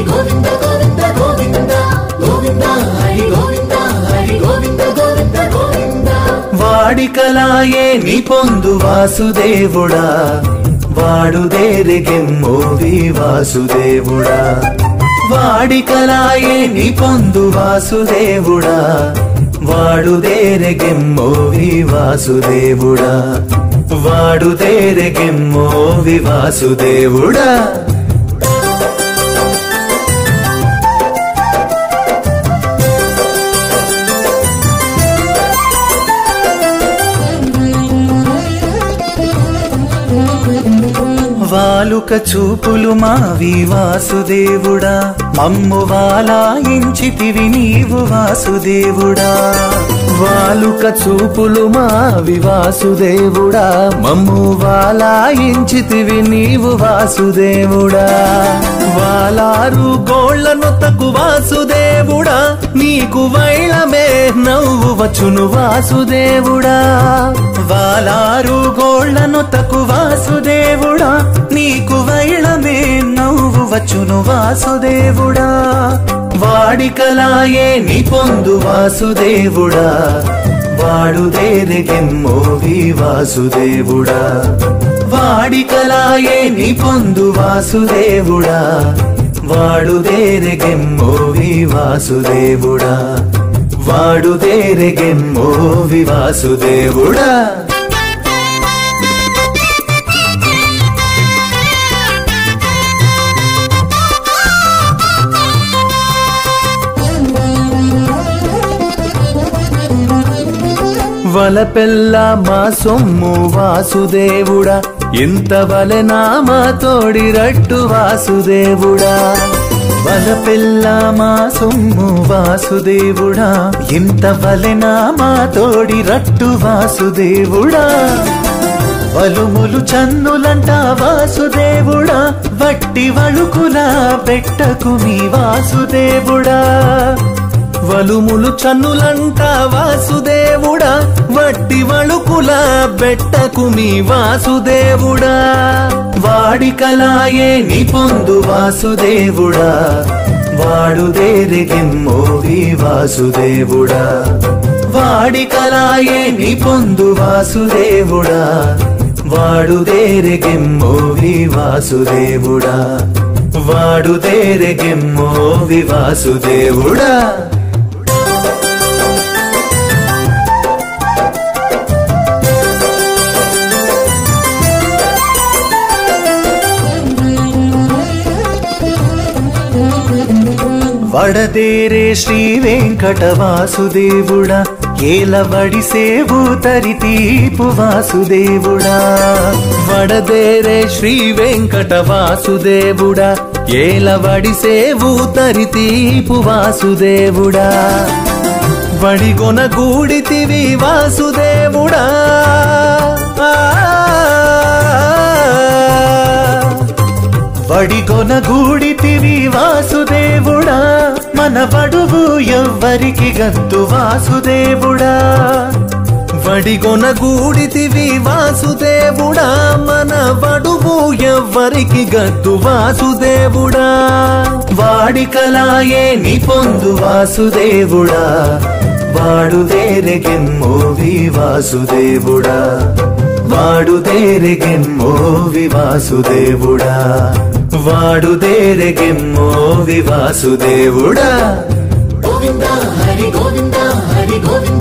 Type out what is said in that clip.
గోవింద గోవింద గోవింద గోవింద హరి గోవింద హరి గోవింద గోవింద గోవింద వాడికలాయే నీ పొందు వాసుదేవుడా వాడుదేరిగెమ్మోవి వాసుదేవుడా వాడికలాయే నీ పొందు వాసుదేవుడా వాడుదేరిగెమ్మోవి వాసుదేవుడా వాడుదేరిగెమ్మోవి వాసుదేవుడా వాలుక చూపులు మావి వాసుదేవుడా మమ్ము వాలాయించితివి నీవు వాసుదేవుడా వాలుక చూపులు మావి వాసుదేవుడా మమ్ము వాలాయించితివి నీవు వాసుదేవుడా వాలారు గోళ్లను తగు వాసుదేవుడా నీకు వైళమే నవ్వు వచ్చును వాసుదేవుడా వాలారు గోళ్లను తకు వాసుదేవుడా నీకు వైళమే నవ్వు వచ్చును వాసుదేవుడా వాడికలాయే నీ పొందు వాసుదేవుడా వాడుదేరిగెమ్మోవి వాసుదేవుడా వాడికలాయే నీ పొందు వాసుదేవుడా వాడుదేరిగెమ్మోవి వాసుదేవుడా వాడుదేరిగెమ్మోవి వాసుదేవుడా వలపెల్ల మా సొమ్ము వాసుదేవుడా ఇంత వలెనా మా తోడి రట్టు వాసుదేవుడా వలపెల్ల మా సొమ్ము వాసుదేవుడా ఇంత వలెనా మా తోడి రట్టు వాసుదేవుడా వలుములు చన్నులంట వాసుదేవుడా వట్టి వళుకులా పెట్టకు మీ వాసుదేవుడా వలుములు చన్నులంట వాసుదేవుడా వట్టి వళుకుల బెట్టకు మీ వాసుదేవుడా వాడికలాయే నీ పొందు వాసుదేవుడా వాడుదేరిగెమ్మోవి వాసుదేవుడా వాడికలాయే నీ పొందు వాసుదేవుడా వాడుదేరిగెమ్మోవి వాసుదేవుడా వాడుదేరిగెమ్మోవి వాసుదేవుడా వడదేరే శ్రీ వెంకట వాసుదేవుడా ఏలవడి సేవు తరితీపు వాసుదేవుడా వడదేరే శ్రీ వెంకట వాసుదేవుడా ఏలవడి సేవు తరితీపు వాసుదేవుడా వడిగొన గూడితివి వాసుదేవుడా వడిగొన గూడితివి వాసుదేవుడా మన వడువు ఎవ్వరికి గద్దు వాసుదేవుడా వడిగొన గూడితివి వాసుదేవుడా మన వడువు ఎవ్వరికి గద్దు వాసుదేవుడా వాడికలాయే నీ పొందు వాసుదేవుడా వాడుదేరెగెమ్మోవి వాసుదేవుడా వాడుదేరెగెమ్మోవి వాసుదేవుడా వాడుదేరెగెమ్మోవి వాసుదేవుడా గోవింద హరి గోవింద హరి గోవింద